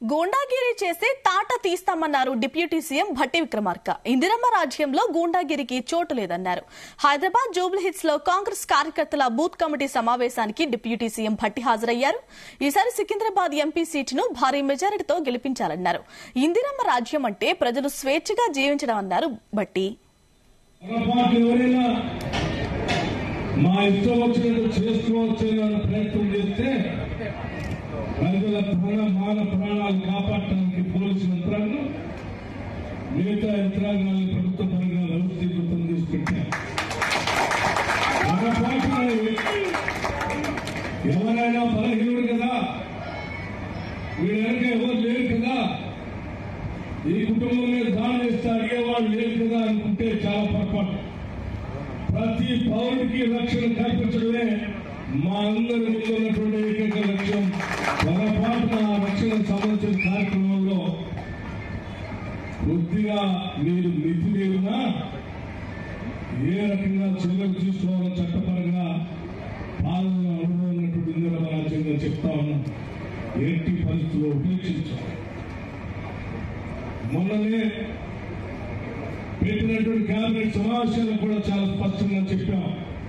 గూండాగిరి చేసి తాట తీస్తామన్నారు డిప్యూటీ సీఎం భట్టి విక్రమార్క ఇందిరమ్మ రాజ్యంలో గూండాగిరికి చోటు లేదన్నారు హైదరాబాద్ జూబ్లీహిట్స్ లో కాంగ్రెస్ కార్యకర్తల బూత్ కమిటీ సమావేశానికి డిప్యూటీ సీఎం భట్టి హాజరయ్యారు ఈసారి సికింద్రాబాద్ ఎంపీ సీటును భారీ మెజారిటీతో గెలిపించాలన్నారు ఇందిరమ్మ రాజ్యం అంటే ప్రజలు స్వేచ్ఛగా జీవించడం అన్నారు భట్టి పొరపాటు ఎవరైనా మా ఇష్టం వచ్చినట్టు చేసుకోవచ్చు అనే ప్రయత్నం చేస్తే ప్రజల ప్రాణ మాన ప్రాణాలు కాపాడటానికి పోలీసు యంత్రాంగం మిగతా యంత్రాంగాన్ని ప్రభుత్వ పరంగా వ్యవస్థీకృతం చేసి పెట్టారు పొరపాటున ఎవరైనా బలహీనుడు కదా వీడి వెనక ఎవరు లేరు కదా ఈ కుటుంబం మీద దాడి చేస్తే అడిగేవాళ్ళు లేరు కదా అనుకుంటే చాలా పొరపాటు ప్రతి పౌరుడికి రక్షణ కల్పించడమే మా అందరి ముందు ఉన్నటువంటి ఏకైక లక్ష్యం పొరపాటున ఆ రక్షణకు సంబంధించిన కార్యక్రమంలో కొద్దిగా మీరు మితి లేవునా ఏ రకంగా చర్యలు తీసుకోవాలో చట్టపరంగా పాలన అనుభవం ఉన్నటువంటి ఇందిరా రాజ్యంగా చెప్తా ఉన్నాం ఎట్టి పరిస్థితుల్లో ఉపేక్షించాలి మొన్ననే పెట్టినటువంటి కేబినెట్ సమావేశాలకు కూడా చాలా స్పష్టంగా చెప్పాం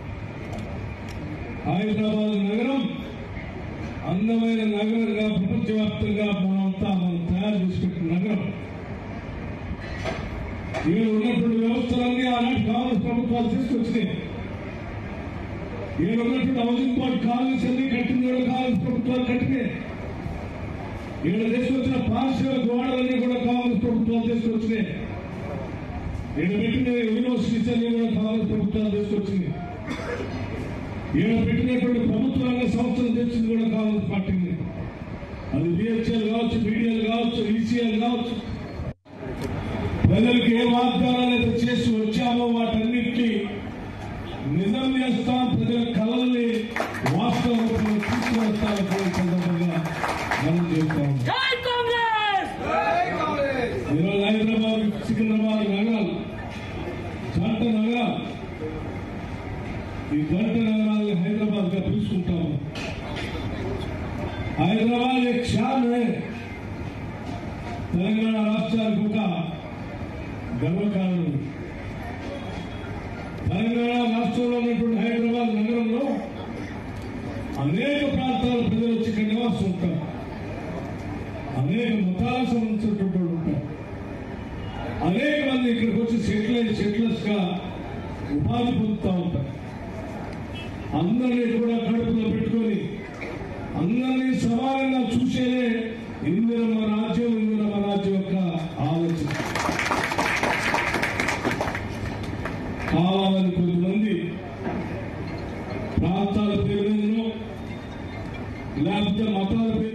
హైదరాబాద్ నగరం అందమైన నగరంగా ప్రపంచవ్యాప్తంగా మనంతా మనం తయారు చేసుకుంటున్న నగరం ఈడ ఉన్నటువంటి వ్యవస్థలన్నీ ఆనాటి కాంగ్రెస్ ప్రభుత్వాలు తీసుకొచ్చినాయి ఈడ ఉన్నటువంటి హౌసింగ్ బోర్డు కాలనీస్ అన్ని కట్టిన కూడా కాంగ్రెస్ ప్రభుత్వాలు కట్టినాయి ఈడ తీసుకొచ్చిన పాఠశాల గోడలన్నీ కూడా కాంగ్రెస్ ప్రభుత్వాలు తీసుకొచ్చినాయి ఈడ పెట్టిన యూనివర్సిటీస్ అన్ని కూడా కాంగ్రెస్ ప్రభుత్వాలు తీసుకొచ్చింది ఈడ పెట్టినటువంటి ప్రభుత్వ రంగ సంస్థలు తెచ్చింది కూడా కాంగ్రెస్ పార్టీని అది బిహెచ్ఎల్ కావచ్చు బీడీఎల్ కావచ్చు ఈసీఎల్ కావచ్చు ప్రజలకు ఏ వాగ్దానాలు అయితే చేసి వచ్చామో వాటన్నిటికీ నిజం చేస్తాం ప్రజల కళల్ని వాస్తవ రూపంలో తీసుకువస్తామని సందర్భంగా మనం చేస్తాం జై కాంగ్రెస్ ఈరోజు హైదరాబాద్ సికింద్రాబాద్ నగరాలు జంట నగరాలు ఈ జంట నగరాలని హైదరాబాద్ గా పిలుచుకుంటాము హైదరాబాద్ एक शान है తెలంగాణ రాష్ట్రానికి ఒక గర్వకారణం తెలంగాణ రాష్ట్రంలో ఉన్నటువంటి హైదరాబాద్ నగరంలో అనేక ప్రాంతాల ప్రజలు వచ్చి ఇక్కడ నివాసం ఉంటారు అనేక మతాలకు సంబంధించినటువంటి వాళ్ళు ఉంటారు అనేక మంది ఇక్కడికి వచ్చి సెటిల్ అయి సెటిలర్స్ గా ఉపాధి పొందుతూ ఉంటారు అందరినీ కూడా కడుపులో పెట్టుకొని అందరినీ సమానంగా చూసేదే ఇందిరమ్మ రాజ్యం ఇందిరమ్మ రాజ్యం యొక్క ఆలోచన కావాలని కొంతమంది ప్రాంతాల పేరు మీదనో లేకపోతే మతాల పేరు